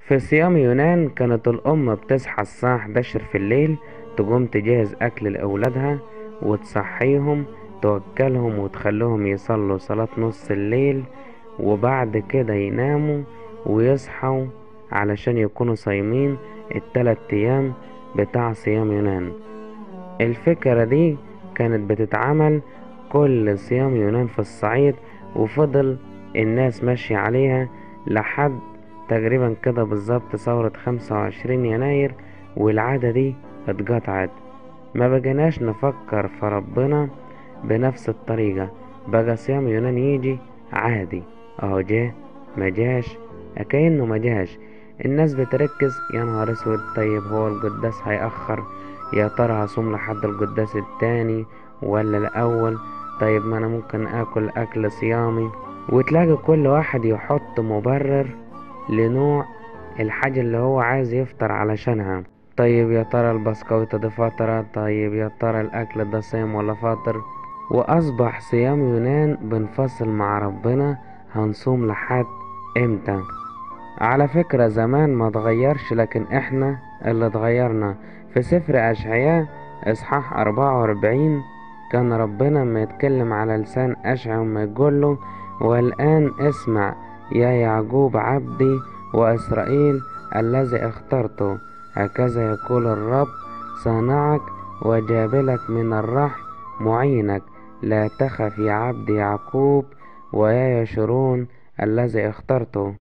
في صيام يونان كانت الأم بتصحى الساعة 11 في الليل تقوم تجهز أكل لأولادها وتصحيهم توكلهم وتخليهم يصلوا صلاة نص الليل وبعد كده يناموا ويصحوا علشان يكونوا صايمين التلات أيام بتاع صيام يونان الفكرة دي كانت بتتعمل كل صيام يونان في الصعيد وفضل الناس ماشية عليها لحد تقريبا كده بالظبط ثورة خمسة وعشرين يناير والعادة دي اتقطعت ما بقيناش نفكر في ربنا بنفس الطريقة بقى صيام يونان يجي عادي اهو جه ما جاش كأنه ما جاش الناس بتركز يا نهار اسود طيب هو القداس هيأخر يا ترى هصوم لحد القداس التاني ولا الأول طيب ما أنا ممكن آكل أكل صيامي وتلاقي كل واحد يحط مبرر لنوع الحاجة اللي هو عايز يفطر علشانها طيب يا ترى البسكويتة دي فترة طيب يا ترى الأكل ده صيام ولا فاطر وأصبح صيام يونان بنفصل مع ربنا هنصوم لحد امتى على فكرة زمان ما اتغيرش لكن احنا اللي اتغيرنا في سفر أشعياء إصحاح أربعة وأربعين كان ربنا ما يتكلم على لسان أشعياء ما يقوله والآن اسمع يا يعقوب عبدي وإسرائيل الذي اخترته هكذا يقول الرب صانعك وجابلك من الرحم معينك لا تخف يا عبد يعقوب ويا يشرون الذي اخترته